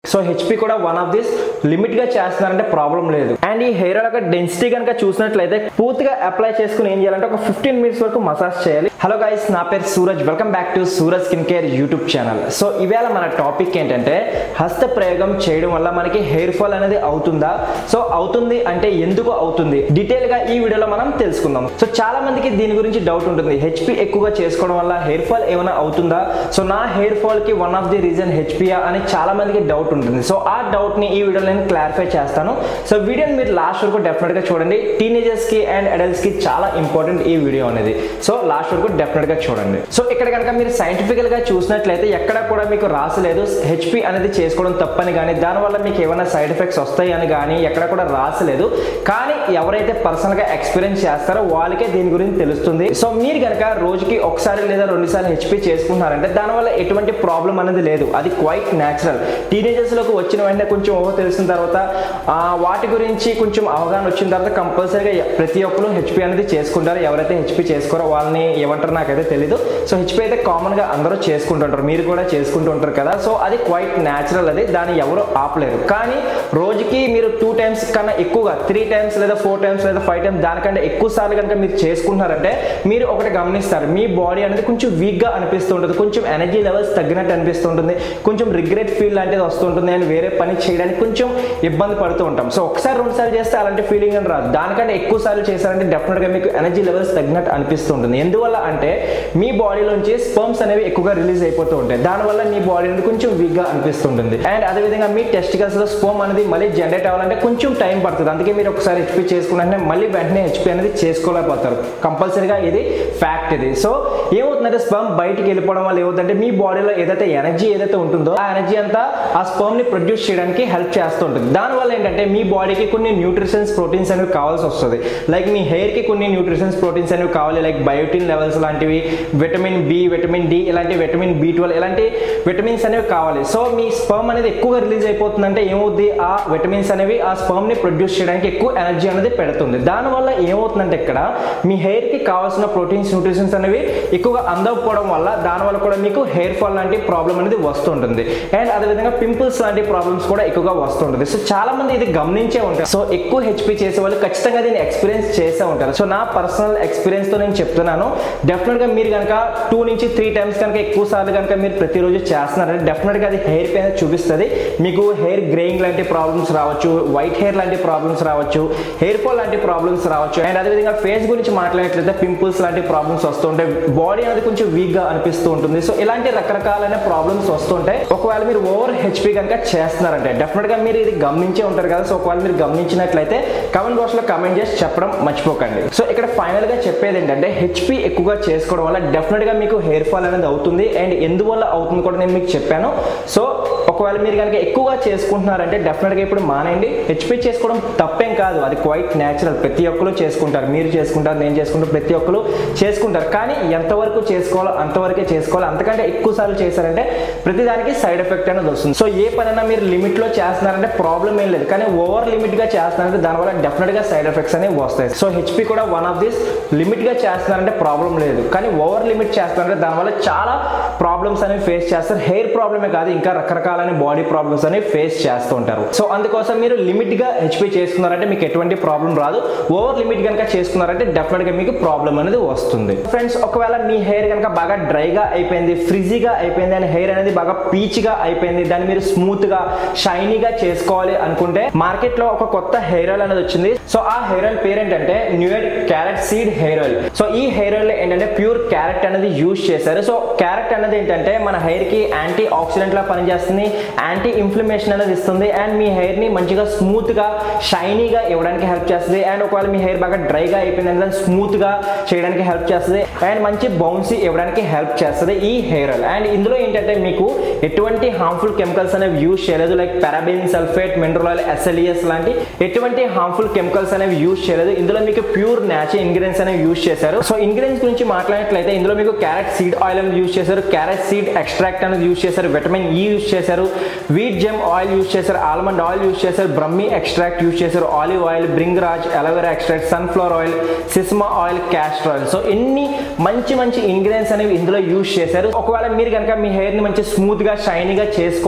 so HP కూడా one of this limit గా చేస్తున్నారంటే ప్రాబ్లం లేదు అండ్ ఈ హెయిర్ ఆయిల్ యొక్క డెన్సిటీ కనుక చూసినట్లయితే పూర్తిగా అప్లై చేసుకుని ఏం చేయాలంటే ఒక ఫిఫ్టీన్ మినిట్స్ వరకు మసాజ్ చేయాలి హలో గైస్ నా పేరు Suraj welcome back to Suraj skin care YouTube channel so ఇవాళ మన టాపిక్ ఏంటంటే హస్త ప్రయోగం చేయడం వల్ల మనకి హెయిర్ ఫాల్ అనేది అవుతుందా సో అవుతుంది అంటే ఎందుకు అవుతుంది డీటెయిల్ గా ఈ వీడియోలో మనం తెలుసుకుందాం సో చాలా మందికి దీని గురించి డౌట్ ఉంటుంది హెచ్పి ఎక్కువగా చేసుకోవడం వల్ల హెయిర్ ఫాల్ ఏమైనా అవుతుందా సో నా హెయిర్ ఫాల్ కి వన్ ఆఫ్ ది రీజన్ హెచ్పియా అని చాలా మందికి డౌట్ ఉంటుంది సో ఆ డౌట్ ని ఈ వీడియోలో నేను క్లారిఫై చేస్తాను సో వీడియోని మీరు లాస్ట్ వరకు డెఫినెట్ గా చూడండి టీనేజర్స్ కి అండ్ అడల్ట్స్ కి చాలా ఇంపార్టెంట్ ఈ వీడియో అనేది సో లాస్ట్ వరకు డెఫినెట్ గా చూడండి సో ఇక్కడ కనుక మీరు సైంటిఫికల్ గా చూసినట్లయితే ఎక్కడ కూడా మీకు రాసలేదు హెచ్పి అనేది చేసుకోవడం తప్పని కానీ దానివల్ల మీకు ఏమైనా సైడ్ ఎఫెక్ట్స్ వస్తాయి అని కానీ ఎక్కడ కూడా రాసలేదు కానీ ఎవరైతే పర్సనల్ గా ఎక్స్పీరియన్స్ చేస్తారో వాళ్ళకే దీని గురించి తెలుస్తుంది సో మీరు కనుక రోజుకి ఒకసారి లేదా రెండు సార్లు హెచ్పి చేసుకుంటున్నారంటే దానివల్ల ఎటువంటి ప్రాబ్లం అనేది లేదు అది క్వైట్ న్యాచురల్ టీనేజర్స్ లోకి వచ్చిన వెంటనే కొంచెం ఓహో తెలిసిన తర్వాత ఆ, వాటి గురించి కొంచెం అవగాహన వచ్చిన తర్వాత కంపల్సరీగా ప్రతి ఒక్కరు హెచ్పి అనేది చేసుకుంటారు ఎవరైతే హెచ్పి చేసుకోరో వాళ్ళని ఏమంటారో నాకైతే తెలీదు సో హెచ్పి అయితే కామన్ గా అందరూ చేసుకుంటుంటారు మీరు కూడా చేసుకుంటూ ఉంటారు కదా సో అది క్వైట్ న్యాచురల్ అది దాన్ని ఎవరు ఆపలేరు కానీ రోజుకి మీరు టూ టైమ్స్ కన్నా ఎక్కువగా త్రీ టైమ్స్ లేదా ఫోర్ టైమ్స్ లేదా ఫైవ్ టైమ్స్ దానికంటే ఎక్కువ సార్లు కనుక మీరు చేసుకుంటున్నారంటే మీరు ఒకటి గమనిస్తారు మీ బాడీ అనేది కొంచెం వీక్ గా అనిపిస్తూ ఉంటుంది కొంచెం ఎనర్జీ లెవెల్స్ తగ్గినట్టు అనిపిస్తుంటుంది కొంచెం రిగ్రెట్ ఫీల్ లాంటిది వస్తుంటుంది అండ్ వేరే పని చేయడానికి కొంచెం ఇబ్బంది పడుతూ ఉంటాం సో ఒకసారి రెండు సార్లు చేస్తే అలాంటి ఫీలింగ్ అని రాదు దానికంటే ఎక్కువ సార్లు చేశారంటే డెఫినెట్ గా మీకు ఎనర్జీ లెవెల్స్ తగ్గినట్టు అనిపిస్తుంటుంది ఎందువల్ల అంటే మీ బాడీలోంచి స్పర్మ్స్ అనేవి ఎక్కువగా రిలీజ్ అయిపోతూ ఉంటాయి దానివల్ల మీ బాడీ అనేది కొంచెం వీక్ గా అనిపిస్తుంటుంది అండ్ అదేవిధంగా మీ టెస్టికల్స్ లో స్పర్మ్ అనేది మళ్ళీ జనరేట్ అవ్వాలంటే కొంచెం టైం పడుతుంది అందుకే మీరు ఒకసారి హెచ్పి చేసుకున్నంటే మళ్ళీ వెంటనే హెచ్పి అనేది చేసుకోలేకపోతారు కంపల్సరీగా ఇది ఫ్యాక్ట్ ఇది సో ఏమవుతుందంటే స్పర్మ్ బయటికి వెళ్ళిపోవడం వల్ల ఏమవుతుందంటే మీ బాడీలో ఏదైతే ఎనర్జీ ఏదైతే ఉంటుందో ఆ ఎనర్జీ అంతా ఆ స్పర్మ్ ని ప్రొడ్యూస్ చేయడానికి హెల్ప్ చేస్తుంటుంది దానివల్ల ఏంటంటే మీ బాడీకి కొన్ని న్యూట్రిషన్స్ ప్రోటీన్స్ అనేవి కావాల్సి వస్తుంది లైక్ మీ హెయిర్ కి కొన్ని న్యూట్రిషన్స్ ప్రోటీన్స్ అనేవి కావాలి లైక్ బయోటిన్ లెవెల్స్ లాంటివి విటమిన్ బి విటమిన్ డి ఇలాంటి విటమిన్ బి ట్వెల్వ్ ఇలాంటి విటమిన్స్ అనేవి కావాలి సో మీ స్పర్మ్ అనేది ఎక్కువగా రిలీజ్ అయిపోతుందంటే ఏమవుద్ది ఆ విటమిన్స్ అనేవి ఆ స్పర్మ్ ని ప్రొడ్యూస్ చేయడానికి ఎక్కువ ఎనర్జీ అనేది పెడుతుంది దానివల్ల ఏమవుతుందంటే ఇక్కడ మీ హెయిర్ కి కావాల్సిన ప్రోటీన్స్ న్యూట్రిషన్స్ అనేవి ఎక్కువగా అందకపోవడం వల్ల దానివల్ల కూడా మీకు హెయిర్ ఫాల్ లాంటి ప్రాబ్లం అనేది వస్తుంటుంది అండ్ అదేవిధంగా పింపుల్స్ లాంటి ప్రాబ్లమ్స్ కూడా ఎక్కువగా వస్తుంటుంది సో చాలా మంది ఇది గమనించే ఉంటారు సో ఎక్కువ హెచ్పి చేసే వాళ్ళు ఖచ్చితంగా దీన్ని ఎక్స్పీరియన్స్ చేసే ఉంటారు సో నా పర్సనల్ ఎక్స్పీరియన్స్ తో నేను చెప్తున్నాను డెఫినెట్ గా మీరు కనుక టూ నుంచి త్రీ టైమ్స్ కనుక ఎక్కువ సార్లు కనుక మీరు ప్రతిరోజు చేస్తున్నారంటే డెఫినెట్ గా అది హెయిర్ పైన చూపిస్తుంది మీకు హెయిర్ గ్రేయింగ్ లాంటి ప్రాబ్లమ్స్ రావచ్చు వైట్ హెయిర్ లాంటి ప్రాబ్లమ్స్ రావచ్చు హెయిర్ ఫాల్ లాంటి ప్రాబ్లమ్స్ రావచ్చు అండ్ అదేవిధంగా ఫేస్ గురించి మాట్లాడినట్లయితే పింపుల్స్ లాంటి ప్రాబ్లమ్స్ వస్తుంటాయి బాడీ అనేది కొంచెం వీక్ గా అనిపిస్తూ ఉంటుంది సో ఇలాంటి రకరకాలైన ప్రాబ్లమ్స్ వస్తుంటాయి ఒకవేళ మీరు ఓవర్ హెచ్పి కనుక చేస్తున్నారంటే డెఫినెట్ గా మీరు ఇది గమనించే ఉంటారు కదా సో ఒకవేళ మీరు గమనించినట్లయితే కమెంట్ బాక్స్ లో కమెంట్ చేసి చెప్పడం మర్చిపోకండి సో ఇక్కడ ఫైనల్ గా చెప్పేది ఏంటంటే హెచ్పి ఎక్కువగా చేసుకోవడం వల్ల డెఫినెట్ గా మీకు హెయిర్ ఫాల్ అనేది అవుతుంది అండ్ ఎందువల్ల అవుతుంది కూడా నేను మీకు చెప్పాను సో ఒకవేళ మీరు కనుక ఎక్కువగా చేసుకుంటున్నారంటే డెఫినెట్ గా ఇప్పుడు మానేయండి హెచ్పి చేసుకోవడం తప్పేం కాదు అది క్వైట్ న్యాచురల్ ప్రతి ఒక్కరు చేసుకుంటారు మీరు చేసుకుంటారు నేను చేసుకుంటారు ప్రతి ఒక్కరు చేసుకుంటారు కానీ ఎంతవరకు చేసుకోవాలో అంతవరకే చేసుకోవాలి అంతకంటే ఎక్కువ సార్లు చేశారంటే ప్రతిదానికి సైడ్ ఎఫెక్ట్ అనేది వస్తుంది సో ఏ పనైనా మీరు లిమిట్ లో చేస్తున్నారంటే ప్రాబ్లం ఏం లేదు కానీ ఓవర్ లిమిట్ గా చేస్తున్నారంటే దానివల్ల డెఫినెట్ గా సైడ్ ఎఫెక్ట్స్ అనేవి వస్తాయి సో హెచ్పి కూడా వన్ ఆఫ్ దిస్ లిమిట్ గా చేస్తున్నారంటే ప్రాబ్లం లేదు కానీ ఓవర్ లిమిట్ చేస్తున్నారంటే దానివల్ల చాలా ప్రాబ్లమ్స్ అనేవి ఫేస్ చేస్తారు హెయిర్ ప్రాబ్లమే కాదు ఇంకా రకరకాలైన బాడీ ప్రాబ్లమ్స్ అనేవి ఫేస్ చేస్తూ ఉంటారు సో అందుకోసం మీరు లిమిట్ గా హెచ్పి చేసుకున్నారంటే మీకు ఎటువంటి ప్రాబ్లం రాదు ఓవర్ లిమిట్ కనుక చేసుకున్నారంటే డెఫినెట్ గా మీకు ప్రాబ్లం అనేది వస్తుంది ఫ్రెండ్స్ ఒకవేళ మీ హెయిర్ కనుక బాగా డ్రైగా అయిపోయింది ఫ్రిజీగా అయిపోయింది అండ్ హెయిర్ అనేది బాగా పీచ్గా అయిపోయింది దాన్ని మీరు స్మూత్ గా షైనీగా చేసుకోవాలి అనుకుంటే మార్కెట్ లో ఒక కొత్త హెయిర్ ఆయిల్ అనేది వచ్చింది సో ఆ హెయిర్ ఆయిల్ పేరు ఏంటంటే new year carrot seed hair oil so ఈ హెయిర్ ఆయిల్ ఏంటంటే ప్యూర్ క్యారెట్ అనేది యూజ్ చేశారు సో క్యారెట్ అనేది ఏంటంటే మన హెయిర్ కి యాంటీ ఆక్సిడెంట్ లా పనిచేస్తుంది యాంటీ ఇన్ఫ్లమేషన్ అనేది ఇస్తుంది అండ్ మీ హెయిర్ ని మంచిగా స్మూత్ గా షైనీగా ఇవ్వడానికి హెల్ప్ చేస్తుంది అండ్ ఒకవేళ మీ హెయిర్ బాగా డ్రైగా అయిపోయింది అంటే స్మూత్ గా చేయడానికి హెల్ప్ చేస్తుంది అండ్ మంచి బౌన్సీ ఇవ్వడానికి హెల్ప్ చేస్తుంది ఈ హెయిర్ ఆయిల్ అండ్ ఇందులో ఏంటంటే మీకు ఎటువంటి హార్మ్ఫుల్ కెమికల్స్ అనేవి యూజ్ చేయలేదు like paraben sulphate mineral oil SLES లాంటి ఎటువంటి హార్మ్ఫుల్ కెమికల్స్ అనేవి యూజ్ చేయలేదు ఇందులో మీకు ప్యూర్ న్యాచురల్ ఇంగ్రీడియంట్స్ అనేవి యూజ్ చేశారు సో ఇంగ్రీడియంట్స్ గురించి మాట్లాడినట్లయితే ఇందులో మీకు క్యారెట్ సీడ్ ఆయిల్ అనేది యూజ్ చేశారు క్యారెట్ సీడ్ ఎక్స్ట్రాక్ట్ అనేది యూజ్ చేశారు విటమిన్ ఈ యూజ్ చేశారు వీట్ జెమ్ ఆయిల్ యూజ్ చేశారు ఆల్మండ్ ఆయిల్ యూజ్ చేశారు బ్రహ్మి ఎక్స్ట్రాక్ట్ యూజ్ చేశారు olive oil bhringraj aloe vera extract sunflower oil sesame oil castor oil so ఎన్ని మంచి మంచి ఇంగ్రీడియంట్స్ అనేవి ఇందులో యూజ్ చేశారు ఒకవేళ మీరు కనుక మీ హెయిర్ ని మంచి స్మూత్ గా షైనీగా చేసుకోవాలనుకుంటే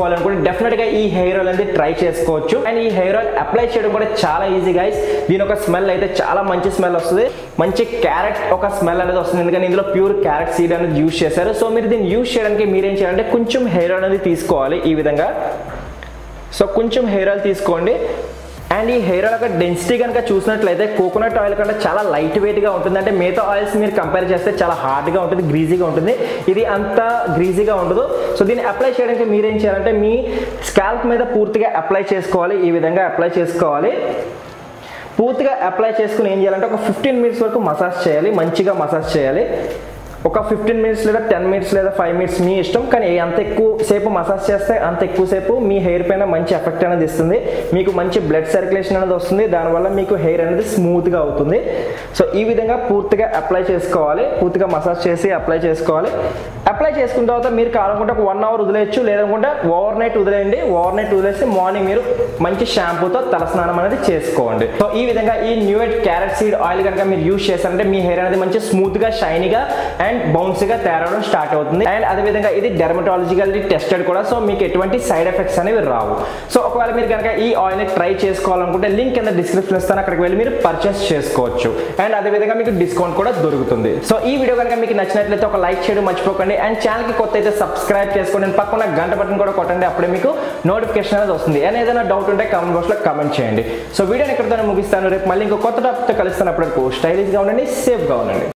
డెఫినెట్ గా ఈ హెయిర్ ఆయిల్ అనేది ట్రై చేసుకోవచ్చు అండ్ ఈ హెయిర్ ఆయిల్ అప్లై చేయడం కూడా చాలా ఈజీ గైస్ దీని ఒక స్మెల్ అయితే చాలా మంచి స్మెల్ వస్తుంది మంచి క్యారెట్ ఒక స్మెల్ అనేది వస్తుంది ఎందుకంటే ఇందులో ప్యూర్ క్యారెట్ సీడ్ అనేది యూస్ చేశారు సో మీరు దీన్ని యూస్ చేయడానికి మీరేం చేయాలంటే కొంచెం హెయిర్ ఆయిల్ అనేది తీసుకోవాలి ఈ విధంగా సో కొంచెం హెయిర్ ఆయిల్ తీసుకోండి అండ్ ఈ హెయిర్ ఆయిల్ యొక్క డెన్సిటీ కనుక చూసినట్లయితే కోకోనట్ ఆయిల్ కంటే చాలా లైట్ వెయిట్గా ఉంటుంది అంటే మిగతా ఆయిల్స్ మీరు కంపేర్ చేస్తే చాలా హార్డ్గా ఉంటుంది గ్రీజీగా ఉంటుంది ఇది అంత గ్రీజీగా ఉండదు సో దీన్ని అప్లై చేయడానికి మీరేం చేయాలంటే మీ స్కాల్ప్ మీద పూర్తిగా అప్లై చేసుకోవాలి ఈ విధంగా అప్లై చేసుకోవాలి పూర్తిగా అప్లై చేసుకుని ఏం చేయాలంటే ఒక ఫిఫ్టీన్ మినిట్స్ వరకు మసాజ్ చేయాలి మంచిగా మసాజ్ చేయాలి ఒక ఫిఫ్టీన్ మినిట్స్ లేదా టెన్ మినిట్స్ లేదా ఫైవ్ మినిట్స్ మీ ఇష్టం కానీ అంత ఎక్కువ సేపు మసాజ్ చేస్తే అంత ఎక్కువ సేపు మీ హెయిర్ పైన మంచి ఎఫెక్ట్ అనేది ఇస్తుంది మీకు మంచి బ్లడ్ సర్క్యులేషన్ అనేది వస్తుంది దానివల్ల మీకు హెయిర్ అనేది స్మూత్గా అవుతుంది సో ఈ విధంగా పూర్తిగా అప్లై చేసుకోవాలి పూర్తిగా మసాజ్ చేసి అప్లై చేసుకోవాలి అప్లై చేసుకున్న తర్వాత మీరు కావాలనుకుంటే ఒక వన్ అవర్ వదిలేయచ్చు లేదనుకుంటే ఓవర్ నైట్ వదిలేయండి ఓవర్ నైట్ వదిలేసి మార్నింగ్ మీరు మంచి షాంపూతో తలస్నానం అనేది చేసుకోండి సో ఈ విధంగా ఈ new year carrot seed oil కనుక మీరు యూస్ చేశారంటే మీ హెయిర్ అనేది మంచి స్మూత్ గా షైనీగా అండ్ బౌన్స్ గా తయారవడం స్టార్ట్ అవుతుంది అండ్ అదే విధంగా ఇది డెర్మటాలజికల్ టెస్టెడ్ కూడా సో మీకు ఎటువంటి సైడ్ ఎఫెక్ట్స్ అనేవి రావు సో ఒకవేళ మీరు కనుక ఈ ఆయిల్ ని ట్రై చేసుకోవాలనుకుంటే లింక్ కింద డిస్క్రిప్షన్ ఇస్తాను అక్కడికి వెళ్ళి మీరు పర్చేస్ చేసుకోవచ్చు అండ్ అదే విధంగా మీకు డిస్కౌంట్ కూడా దొరుకుతుంది సో ఈ వీడియో కనుక మీకు నచ్చినట్లయితే ఒక లైక్ చేయడం మర్చిపోకండి అండ్ ఛానల్ కి కొత్త అయితే సబ్స్క్రైబ్ చేసుకోండి అండ్ పక్కన గంట బటన్ కూడా కొట్టండి అప్పుడే మీకు నోటిఫికేషన్ అనేది వస్తుంది అండ్ ఏదైనా డౌట్ ఉంటే కామెంట్ బాక్స్ లో కామెంట్ చేయండి సో వీడియోని ఎక్కడితో ముగిస్తాను రేపు మళ్ళీ ఇంకో కొత్త టాపిక్ తో కలుస్తాను అప్పటివరకు స్టైలిష్ గా ఉండండి సేఫ్ గా ఉండండి